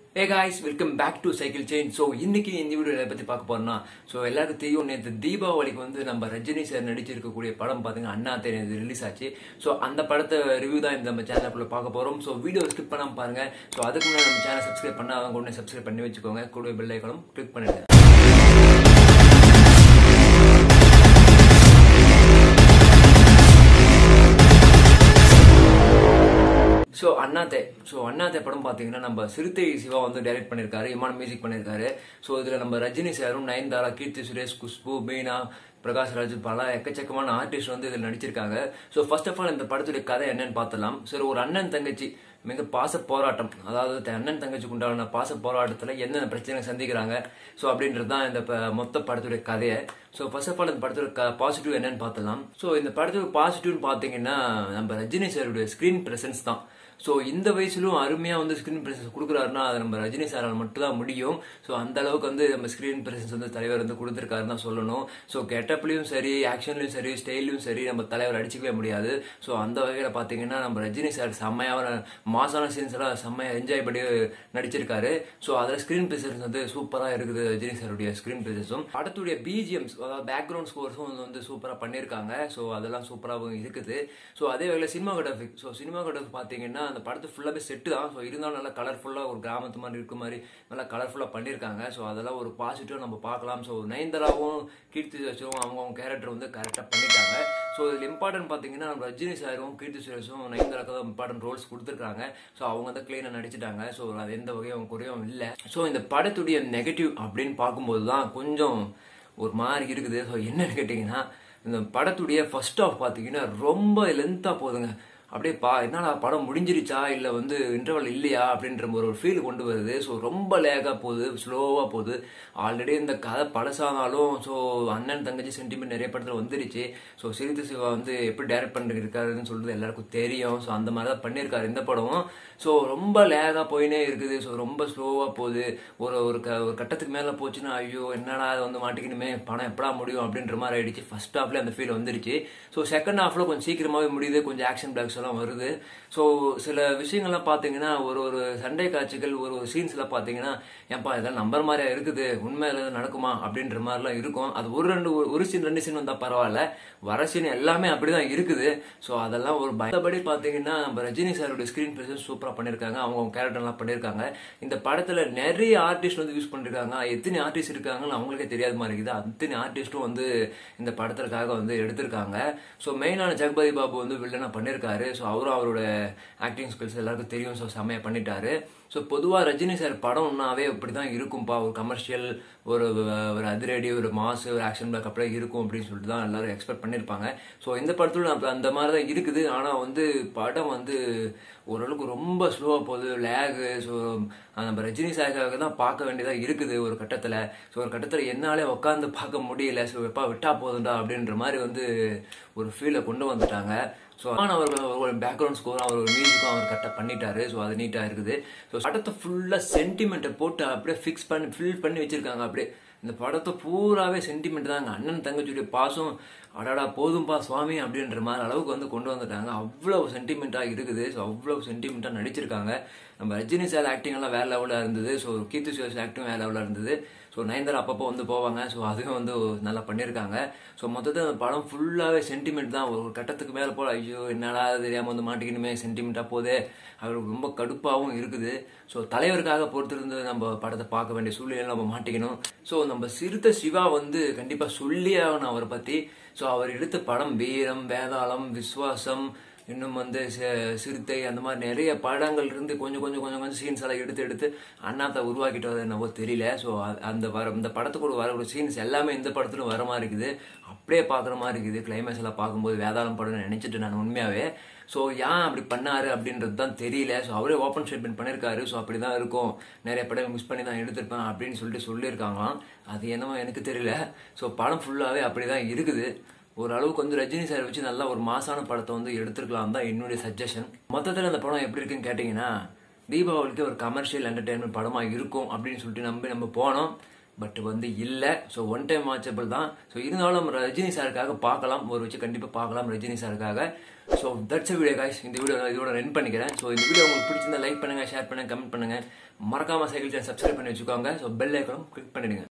A guys welcome back to cycle chain so இன்னைக்கு இந்த video பத்தி பார்க்க போறோம்னா ஸோ எல்லாருக்கும் தெரியும் நேற்று தீபாவளிக்கு வந்து நம்ம ரஜினி சார் நடிச்சிருக்கக்கூடிய படம் பார்த்தீங்கன்னா அண்ணா தேனி ரிலீஸ் ஆச்சு ஸோ அந்த படத்தை ரிவ்யூ தான் இந்த நம்ம சேனலுக்குள்ள பார்க்க போறோம் ஸோ வீடியோ ஸ்கிப் பண்ணாம பாருங்க ஸோ அதுக்கு முன்னாடி நம்ம சேனல் சப்ஸ்கிரைப் பண்ணாதவங்க உடனே சப்ஸ்கிரைப் பண்ணி வச்சுக்கோங்க கூட பெல் ஐக்கனும் கிளிக் பண்ணிடுங்க ஸோ அண்ணாத்தே ஸோ அண்ணாத்தே படம் பார்த்தீங்கன்னா நம்ம சிறுத்தை சிவா வந்து டைரக்ட் பண்ணியிருக்காரு இமான மியூசிக் பண்ணியிருக்காரு ஸோ இதில் நம்ம ரஜினி சாரும் நயன்தாரா கீர்த்தி சுரேஷ் குஷ்பு மீனா பிரகாஷ் ராஜ் பல எக்கச்சக்கமான ஆர்டிஸ்ட் வந்து இதில் நடிச்சிருக்காங்க ஸோ ஃபர்ஸ்ட் ஆஃப் ஆல் இந்த படத்துடைய கதை என்னன்னு பார்த்தலாம் சரி ஒரு அண்ணன் தங்கச்சி மிக பாச போராட்டம் அதாவது த- அண்ணன் தங்கச்சிக்கு உண்டான பாச போராட்டத்தில் என்னென்ன பிரச்சனை சந்திக்கிறாங்க ஸோ அப்படின்றது தான் இந்த ப- மொத்த படத்துடைய கதையை ஸோ ஃபர்ஸ்ட் ஆஃப் ஆல் இந்த படத்தோட பாசிட்டிவ் என்னன்னு பார்த்தலாம் ஸோ இந்த படத்தோட பாசிட்டிவ்னு பார்த்தீங்கன்னா நம்ம ரஜினி சாருடைய ஸ்க்ரீன் பிரசன்ஸ் தான் ஸோ இந்த வயசுலும் அருமையாக வந்து ஸ்க்ரீன் பிரசன்ஸ் கொடுக்குறாருன்னா அது நம்ம ரஜினி சாரால் மட்டும் தான் முடியும் ஸோ அந்த அளவுக்கு வந்து நம்ம ஸ்க்ரீன் பிரசன்ஸ் வந்து தலைவர் வந்து கொடுத்துருக்காருன்னு தான் சொல்லணும் ஸோ கெட்டப்லையும் சரி ஆக்ஷன்லையும் சரி ஸ்டைல்லையும் சரி நம்ம தலைவர் அடிச்சுக்கவே முடியாது ஸோ அந்த வகையில் பார்த்தீங்கன்னா நம்ம ரஜினி சார் செம்மையான மாசான சீன்ஸ் எல்லாம் செம்மையாக என்ஜாய் பண்ணி நடிச்சிருக்காரு ஸோ அதில் ஸ்க்ரீன் பிரசன்ஸ் வந்து சூப்பராக இருக்குது ரஜினி சாருடைய ஸ்க்ரீன் பிரசன்ஸும் படத்துடைய பிஜிஎம்ஸ் அதாவது பேக்ரவுண்ட் ஸ்கோர்ஸும் வந்து சூப்பராக பண்ணியிருக்காங்க ஸோ அதெல்லாம் சூப்பராகவும் இருக்குது ஸோ அதே வகையில் சினிமாகோகிராஃபி ஸோ சினிமாகோகிராஃபி பார்த்தீங்கன்னா அந்த படத்து ஃபுல்லாகவே செட்டு தான் ஸோ இருந்தாலும் நல்லா கலர்ஃபுல்லாக ஒரு கிராமத்து மாதிரி இருக்க மாதிரி நல்லா கலர்ஃபுல்லாக பண்ணியிருக்காங்க ஸோ அதெல்லாம் ஒரு பாசிட்டிவாக நம்ம பார்க்கலாம் ஸோ நயன்தாராவும் கீர்த்தி சுரேஷும் அவங்கவுங்க கேரக்டர் வந்து கரெக்டாக பண்ணிட்டாங்க ஸோ இதில் இம்பார்ட்டன்ட் பார்த்தீங்கன்னா நம்ம ரஜினி சாரும் கீர்த்தி சுரேஷும் நயன்தாராக்கு தான் இம்பார்ட்டன்ட் ரோல்ஸ் கொடுத்துருக்காங்க ஸோ அவங்க வந்து க்ளீனாக நடிச்சிட்டாங்க ஸோ அது எந்த வகையும் குறையும் இல்லை ஸோ இந்த படத்துடைய நெகட்டிவ் அப்படின்னு பார்க்கும்போது தான் கொஞ்சம் ஒரு மாதிரி இருக்குது ஸோ என்னன்னு கேட்டிங்கன்னா இந்த படத்துடைய ஃபர்ஸ்ட் ஆஃப் பார்த்தீங்கன்னா ரொம்ப லென்த்தாக போகுதுங்க அப்படியே பா என்னடா படம் முடிஞ்சிருச்சா இல்லை வந்து இன்டர்வல் இல்லையா அப்படின்ற ஒரு ஃபீல் கொண்டு வருது ஸோ ரொம்ப லேகாக போகுது ஸ்லோவாக போகுது ஆல்ரெடி இந்த கதை பழசானாலும் ஸோ அண்ணன் தங்கச்சி சென்டிமெண்ட் நிறைய படத்தில் வந்துருச்சு ஸோ சிறுத்தை சிவா வந்து எப்படி டைரக்ட் பண்ணிருக்காருன்னு சொல்றது எல்லாருக்கும் தெரியும் ஸோ அந்த மாதிரி தான் பண்ணியிருக்காரு இந்த படமும் ஸோ ரொம்ப லேகாக போயினே இருக்குது ஸோ ரொம்ப ஸ்லோவாக போகுது ஒரு ஒரு க ஒரு கட்டத்துக்கு மேலே போச்சுன்னா ஐயோ என்னடா அது வந்து மாட்டிக்கணுமே படம் எப்படா முடியும் அப்படின்ற மாதிரி ஆயிடுச்சு ஃபர்ஸ்ட் ஹாஃப்ல அந்த ஃபீல் வந்துருச்சு ஸோ செகண்ட் ஹாஃப்ல கொஞ்சம் சீக்கிரமாகவே முடியுது கொஞ்சம் ஆக்ஷன் பிளாக்ஸ் எல்லாம் வருது ஸோ சில விஷயங்கள்லாம் பார்த்தீங்கன்னா ஒரு ஒரு சண்டை காட்சிகள் ஒரு ஒரு சீன்ஸ்லாம் பார்த்தீங்கன்னா ஏன்பா இதெல்லாம் நம்பர் மாதிரியா இருக்குது உண்மையில இது நடக்குமா அப்படின்ற மாதிரிலாம் இருக்கும் அது ஒரு ரெண்டு ஒரு- ஒரு சீன் ரெண்டு சீன் வந்தால் பரவாயில்ல வர சீன் எல்லாமே அப்படிதான் இருக்குது ஸோ அதெல்லாம் ஒரு பயபடி பார்த்தீங்கன்னா நம்ம ரஜினி சாருடைய ஸ்க்ரீன் பிரசன்ஸ் சூப்பராக பண்ணியிருக்காங்க அவங்க அவங்க கேரக்டர்லாம் பண்ணியிருக்காங்க இந்த படத்தில் நிறைய ஆர்டிஸ்ட் வந்து யூஸ் பண்ணிருக்காங்க எத்தனை ஆர்டிஸ்ட் இருக்காங்கன்னு அவங்களுக்கே தெரியாத மாதிரி இருக்குது அத்தனை ஆர்டிஸ்ட்டும் வந்து இந்த படத்திற்காக வந்து எடுத்திருக்காங்க ஸோ மெயினான ஜெகபதி பாபு வந்து வில்லனா பண்ணியிருக்காரு ஸோ அவரும் அவரோட ஆக்டிங் ஸ்கில்ஸ் எல்லாருக்கும் தெரியும் ஸோ செம்மையாக பண்ணிட்டாரு ஸோ பொதுவாக ரஜினி சார் படம்னாவே இப்படி தான் இருக்கும்பா ஒரு கமர்ஷியல் ஒரு ஒரு அதிரடி ஒரு மாஸ் ஒரு ஆக்ஷன் பிளாக் அப்படியே இருக்கும் அப்படின்னு சொல்லிட்டு தான் எல்லாரும் எக்ஸ்பெக்ட் பண்ணியிருப்பாங்க ஸோ இந்த படத்துல அப்ப அந்த மாதிரி தான் இருக்குது ஆனால் வந்து படம் வந்து ஓரளவுக்கு ரொம்ப ஸ்லோவாக போகுது லேகு ஸோ நம்ம ரஜினி சாருக்காக தான் பார்க்க வேண்டியதாக இருக்குது ஒரு கட்டத்தில் ஸோ ஒரு கட்டத்தில் என்னாலே உட்காந்து பார்க்க முடியல ஸோ எப்பா விட்டா போதும்டா அப்படின்ற மாதிரி வந்து ஒரு ஃபீலை கொண்டு வந்துட்டாங்க ஸோ ஆனால் அவர்கள் ஒரு பேக்ரவுண்ட் ஸ்கோர் அவர் ஒரு மியூசிக்கும் அவர் கரெக்டாக பண்ணிட்டாரு ஸோ அது நீட்டாக இருக்குது ஸோ படத்தை ஃபுல்லாக சென்டிமெண்ட்டை போட்டு அப்படியே ஃபிக்ஸ் பண்ணி ஃபில் பண்ணி வச்சிருக்காங்க அப்படியே இந்த படத்தை பூராவே சென்டிமெண்ட் தாங்க அண்ணன் தங்கச்சியுடைய பாசம் அடாடா போதும்பா சுவாமி அப்படின்ற மாதிரி அளவுக்கு வந்து கொண்டு வந்துட்டாங்க அவ்வளவு சென்டிமெண்ட்டாக இருக்குது ஸோ அவ்வளவு சென்டிமெண்ட்டாக நடிச்சிருக்காங்க நம்ம ரஜினி சார் ஆக்டிங் எல்லாம் வேற லெவலில் இருந்தது ஸோ கீர்த்தி சுரேஷ் ஆக்டிங் வேற லெவலில் இருந்தது ஸோ நயன்தாரா அப்பப்போ வந்து போவாங்க ஸோ அதுவும் வந்து நல்லா பண்ணியிருக்காங்க ஸோ மொத்தத்தில் அந்த படம் ஃபுல்லாகவே சென்டிமெண்ட் தான் ஒரு கட்டத்துக்கு மேலே போல ஐயோ என்னடா இது தெரியாமல் வந்து மாட்டிக்கணுமே சென்டிமெண்ட்டாக போதே அவருக்கு ரொம்ப கடுப்பாகவும் இருக்குது ஸோ தலைவருக்காக பொறுத்திருந்து நம்ம படத்தை பார்க்க வேண்டிய சூழ்நிலையில் நம்ம மாட்டிக்கணும் ஸோ நம்ம சிறுத்தை சிவா வந்து கண்டிப்பாக சொல்லியே ஆகணும் அவரை பற்றி ஸோ அவர் எடுத்த படம் வீரம் வேதாளம் விஸ்வாசம் இன்னும் வந்து சி- சிறுத்தை அந்த மாதிரி நிறைய படங்கள் இருந்து கொஞ்சம் கொஞ்சம் கொஞ்சம் கொஞ்சம் சீன்ஸ் எல்லாம் எடுத்து எடுத்து அண்ணாத்தை உருவாக்கிட்டு வர என்னவோ தெரியல ஸோ அந்த வர இந்த படத்துக்கு ஒரு வர சீன்ஸ் எல்லாமே இந்த படத்துலையும் வர மாதிரி இருக்குது அப்படியே பார்க்குற மாதிரி இருக்குது கிளைமேக்ஸ் எல்லாம் பார்க்கும்போது வேதாளம் படம்னு நினைச்சிட்டு நான் உண்மையாவே ஸோ ஏன் அப்படி பண்ணாரு அப்படின்றது தான் தெரியல ஸோ அவரே ஓப்பன் ஸ்டேட்மெண்ட் பண்ணியிருக்காரு ஸோ அப்படி தான் இருக்கும் நிறைய படம் மிஸ் பண்ணி தான் எடுத்திருப்பேன் அப்படின்னு சொல்லிட்டு சொல்லியிருக்காங்களாம் அது என்னமோ எனக்கு தெரியல ஸோ படம் ஃபுல்லாகவே அப்படி தான் இருக்குது ஓரளவுக்கு வந்து ரஜினி சார் வச்சு நல்லா ஒரு மாசான படத்தை வந்து எடுத்துருக்கலாம் தான் என்னுடைய சஜஷன் மொத்தத்தில் அந்த படம் எப்படி இருக்குன்னு கேட்டிங்கன்னா தீபாவளிக்கு ஒரு கமர்ஷியல் என்டர்டைன்மெண்ட் படமாக இருக்கும் அப்படின்னு சொல்லிட்டு நம்பி நம்ம போனோம் பட் வந்து இல்லை ஸோ ஒன் டைம் வாட்சபிள் தான் ஸோ இருந்தாலும் நம்ம ரஜினி சாருக்காக பார்க்கலாம் ஒரு வச்சு கண்டிப்பாக பார்க்கலாம் ரஜினி சாருக்காக ஸோ தட்ஸ் வீடியோ காய்ஸ் இந்த வீடியோ நான் இதோட ரன் பண்ணிக்கிறேன் ஸோ இந்த வீடியோ உங்களுக்கு பிடிச்சிருந்தா லைக் பண்ணுங்க ஷேர் பண்ணுங்க கமெண்ட் பண்ணுங்க மறக்காம சைக்கிள் சேனல் சப்ஸ்கிரைப் பண்ணி வச்சுக்கோங்க ஸோ பெல் ஐக்கனும் கிளிக் பண்ணிடுங்க